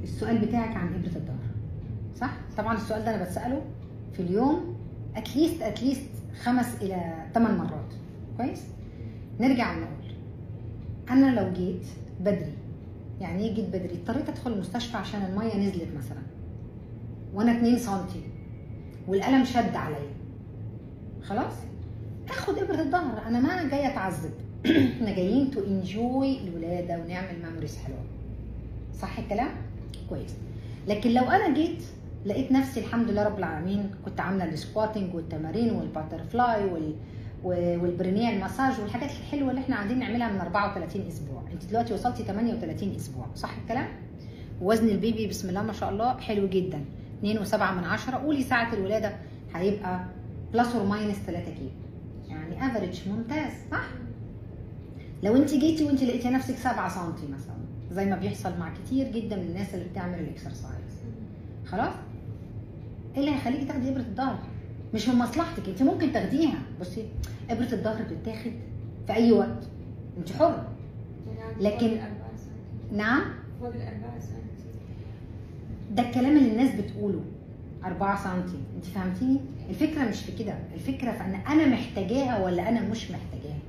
السؤال بتاعك عن ابره الظهر صح طبعا السؤال ده انا بتساله في اليوم اتليست اتليست خمس الى ثمان مرات كويس نرجع نقول انا لو جيت بدري يعني ايه جيت بدري اضطريت ادخل المستشفى عشان الميه نزلت مثلا وانا 2 سم والقلم شد عليا خلاص اخد ابره الظهر انا ما جايه اتعذب احنا جايين تو انجوي الولاده ونعمل ميموريز حلوه صح الكلام كويس لكن لو انا جيت لقيت نفسي الحمد لله رب العالمين كنت عامله السكواتنج والتمارين والباترفلاي وال والبرينيال مساج والحاجات الحلوه اللي احنا قاعدين نعملها من 34 اسبوع انت دلوقتي وصلتي 38 اسبوع صح الكلام وزن البيبي بسم الله ما شاء الله حلو جدا 2.7 من عشرة قولي ساعه الولاده هيبقى بلس اور ماينس 3 كيلو يعني افريج ممتاز صح لو انت جيتي وانت لقيتي نفسك 7 سم مثلا زي ما بيحصل مع كتير جدا من الناس اللي بتعمل الاكسرسايز خلاص ايه اللي هيخليكي تاخدي ابره الظهر مش من مصلحتك انت ممكن تاخديها بصي ابره الظهر بتتاخد في اي وقت انت حره لكن- فوق الأربعة سنتي. نعم فوق الأربعة سنتي. ده الكلام اللي الناس بتقوله 4 سم انت فهمتيني الفكره مش في كده الفكره في ان انا محتاجاها ولا انا مش محتاجاها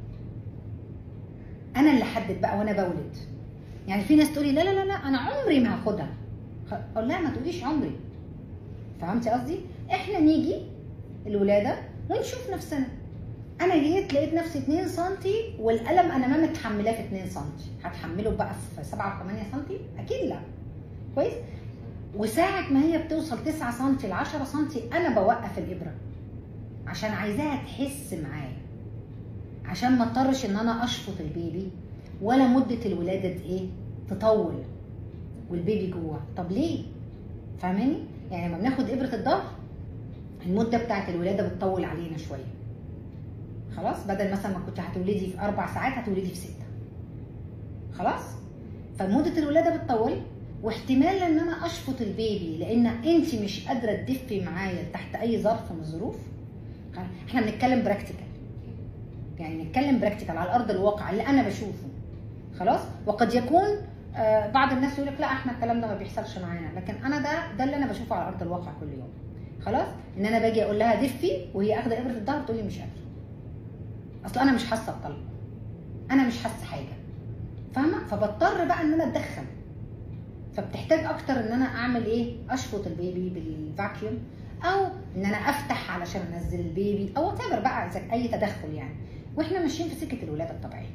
انا اللي احدد بقى وانا بولد يعني في ناس تقولي لا لا لا لا انا عمري ما هاخدها خ- اقول لها ما تقوليش عمري فهمتي قصدي احنا نيجي الولاده ونشوف نفسنا انا جيت لقيت نفسي 2 سم والقلم انا ما متحملاه في 2 سم هتحمله بقى في 7 و8 سم اكيد لا كويس وساعة ما هي بتوصل 9 سم ل 10 سم انا بوقف الابره عشان عايزاها تحس معايا عشان ما اضطرش ان انا اشفط البيبي ولا مده الولاده دي ايه تطول والبيبي جوه طب ليه فاهماني يعني لما بناخد ابره الظهر المده بتاعت الولاده بتطول علينا شويه خلاص بدل مثلا ما كنت هتولدي في اربع ساعات هتولدي في سته خلاص فمده الولاده بتطول واحتمال ان انا اشفط البيبي لان انت مش قادره تدفي معايا تحت اي ظرف من الظروف احنا بنتكلم براكتيكال يعني نتكلم براكتيكال على ارض الواقع اللي انا بشوفه خلاص وقد يكون آه، بعض الناس يقول لك لا احنا الكلام ده ما بيحصلش معانا لكن انا ده ده اللي انا بشوفه على ارض الواقع كل يوم خلاص ان انا باجي اقول لها دفي وهي اخده ابره الظهر تقول لي مش قادره اصل انا مش حاسه بطلق انا مش حاسه حاجه فاهمه فبضطر بقى ان انا اتدخل فبتحتاج اكتر ان انا اعمل ايه اشفط البيبي بالفاكيوم او ان انا افتح علشان انزل البيبي او whatever بقى اذا اي تدخل يعني واحنا ماشيين في سكه الولاده الطبيعيه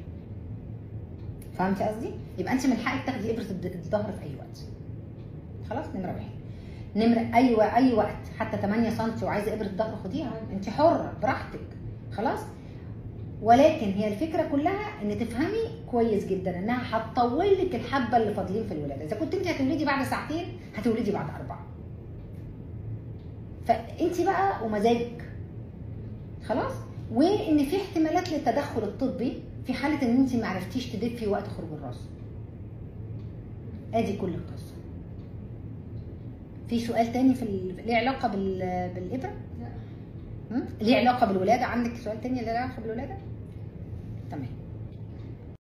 فهمتي قصدي يبقى انت من حقك تاخدي ابره الد- الظهر في اي وقت خلاص نمره واحد نمره ايوه اي وقت حتى 8 سم وعايزه ابره الظهر خديها انت حره براحتك خلاص ولكن هي الفكره كلها ان تفهمي كويس جدا انها هتطول لك الحبه اللي فاضلين في الولاده اذا كنت انت هتولدي بعد ساعتين هتولدي بعد اربعه فانت بقى ومزاجك خلاص وان في احتمالات للتدخل الطبي في حاله ان انت ما عرفتيش تدفي وقت خروج الراس ادي كل القصه في سؤال تاني في ال... ليه علاقه بال... بالابره لا هم؟ ليه علاقه بالولاده عندك سؤال تاني ليه علاقه بالولاده تمام